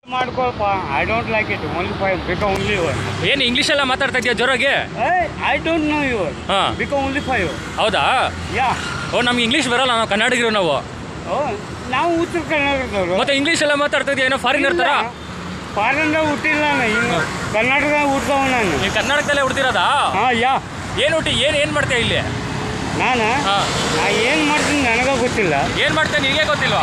ಮಾಡ್ಕೊಳಪ್ಪ I don't like it only five ಬಿಕ only one ಏನು ಇಂಗ್ಲೀಷೆಲ್ಲ ಮಾತಾಡ್ತಾ ಇದೆಯಾ ಜೋರಾಗಿ ಐ ಡೋಂಟ್ ನೋ ಯುವರ್ ಹಾ. ಬಿಕ ಓನ್ಲಿ ಫೈವ್ ಹೌದಾ ಯಾ ಓ ನಮ್ಗೆ ಇಂಗ್ಲೀಷ್ ಬರಲ್ಲ ನಾವು ಕನ್ನಡಿಗರು ನಾವು ಓ ನಾವು ಉತ್ತರ ಕನ್ನಡದವರು ಮತ್ತೆ ಇಂಗ್ಲೀಷ್ ಎಲ್ಲ ಮಾತಾಡ್ತಾ ಇದೆಯಾ ಏನೋ ಫಾರಿನರ್ ಥರ ಫಾರಿನ್ದಾಗ ಹುಟ್ಟಿಲ್ಲ ನಾನು ಇನ್ನು ಕರ್ನಾಟಕದಾಗ ಹುಟ್ಟದವ ನಾನು ನೀವು ಕರ್ನಾಟಕದಲ್ಲೇ ಹುಡ್ತಿರೋದಾ ಹಾಂ ಯಾ ಏನು ಹುಟ್ಟಿ ಏನು ಏನು ಮಾಡ್ತೀಯ ಇಲ್ಲಿ ನಾನು ಹಾಂ ನಾ ಏನು ಮಾಡ್ತೀನಿ ನನಗೆ ಗೊತ್ತಿಲ್ಲ ಏನು ಮಾಡ್ತೀಯ ನಿನಗೆ ಗೊತ್ತಿಲ್ವಾ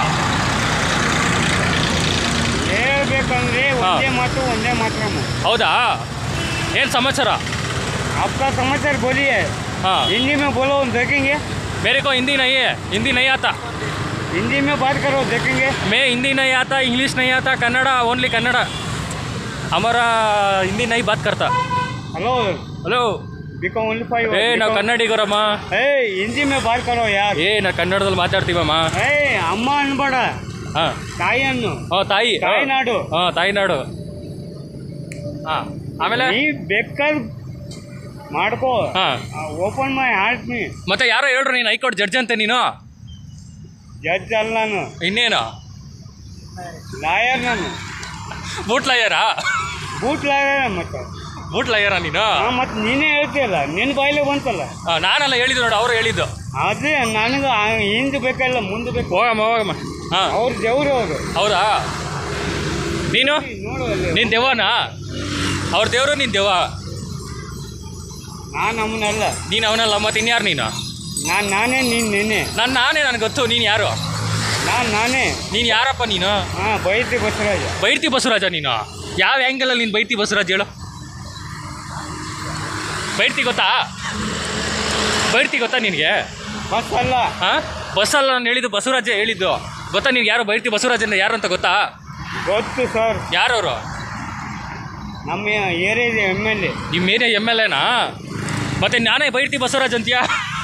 ಹೇಳ್ಬೇಕಂದ್ರೆ ಒಂದೇ ಮಾತು ಒಂದೇ ಮಾತ್ರ ಹೌದಾ ಏನು ಸಮಾಚಾರ आपका समाचार बोलिए हाँ हिंदी में बोलो हम देखेंगे मेरे को हिंदी नहीं है हिंदी नहीं आता हिंदी में बात करो देखेंगे मैं हिंदी नहीं आता इंग्लिश नहीं आता कन्नड़ा ओनली कन्नड़ा हमारा हिंदी नहीं बात करता हेलो ಹಲೋ बिको ओनली फाइव ಏ ನಾವು ಕನ್ನಡಿಗರಮ್ಮ ए हिंदी में बात करो यार ಏ ನಾವು ಕನ್ನಡದಲ್ಲಿ ಮಾತಾಡ್ತೀವಮ್ಮ ए ಅಮ್ಮ ಅನ್ಬೇಡ ಹಾಂ ತಾಯಿ ಅನ್ನು ಹಾಂ ತಾಯಿ ತಾಯಿನಾಡು ಹಾಂ ತಾಯಿನಾಡು ಹಾಂ ಆಮೇಲೆ ನೀ ಬೇಕಾದ್ ಮಾಡ್ಕೋ ಹಾಂ ಓಪನ್ ಮೈ ಹಾರ್ಟ್ ನೀ ಮತ್ತೆ ಯಾರೋ ಹೇಳ್ರು ನೀನು ಹೈಕೋರ್ಟ್ ಜಡ್ಜ್ ಅಂತೆ ನೀನು ಜಡ್ಜ್ ಅಲ್ಲ ನಾನು ಇನ್ನೇನು ಲಾಯರ್ ನಾನು ಬೂಟ್ ಲಾಯರಾ ಬೂಟ್ ಲಾಯರ್ ಮತ್ತೆ ಬೂಟ್ ಲಾಯರಾ ನೀನು ಹಾ ಮತ್ತೆ ನೀನೇ ಹೇಳ್ತೀಯಲ್ಲ ನಿನ್ನ ಬಾಯಿಲೆ ಬಂತಲ್ಲ ಆ, ನಾನಲ್ಲ ಹೇಳಿದ್ದು ನೋಡು ಅವರು ಹೇಳಿದ್ದು ಅದೇ ನನಗೆ ಹಿಂದೆ ಬೇಕಲ್ಲ ಮುಂದೆ ಬೇಕು ಹೋಗಮ್ಮ ಹೋಗಮ್ಮ ಹಾಂ ಅವ್ರ ದೇವ್ರು ಅವರು ಹೌದಾ ನೀನು ನೋಡು ಅಲ್ಲಿ. ನೀನು ದೆವ್ವನಾ ಅವ್ರ ದೇವರು ನೀನು ದೆವ್ವ ನಾನ್ ಅವನಲ್ಲ ನೀನು ಅವನಲ್ಲ ಮತ್ತೆ ಇನ್ಯಾರು ನೀನು ನಾನ್ ನಾನೇ ನೀನ್ ನೀನೆ ನಾನು ನಾನೇ ನನಗೆ ಗೊತ್ತು ನೀನು ಯಾರು ನಾನ್ ನಾನೇ ನೀನು ಯಾರಪ್ಪ ನೀನು ಹಾ ಬೈತಿ ಬಸವರಾಜ ಬೈರ್ತಿ ಬಸವರಾಜ ನೀನು ಯಾವ ಆ್ಯಂಗಲಲ್ಲಿ ನೀನು ಬೈರ್ತಿ ಬಸವರಾಜ್ ಹೇಳು ಬೈರ್ತಿ ಗೊತ್ತಾ ಬೈರ್ತಿ ಗೊತ್ತಾ ನಿನಗೆ ಬಸ್ ಅಲ್ಲ ಹಾಂ ಬಸ್ಸಲ್ಲ ನಾನು ಹೇಳಿದ್ದು ಬಸವರಾಜ ಹೇಳಿದ್ದು ಗೊತ್ತಾ ನೀನು ಯಾರು ಬೈರ್ತಿ ಬಸವರಾಜ್ ಅಂದ್ರೆ ಯಾರು ಅಂತ ಗೊತ್ತಾ ಗೊತ್ತು ಸರ್ ಯಾರವರು ನಮ್ಮ ಏರಿಯಾದ ಎಮ್ ಎಲ್ ಎ ನಿಮ್ಮ ಏರಿಯಾ ಎಮ್ ಎಲ್ ಎನಾ ಮತ್ತೆ ನಾನೇ ಬೈರ್ತಿ ಬಸವರಾಜ್ ಅಂತೀಯಾ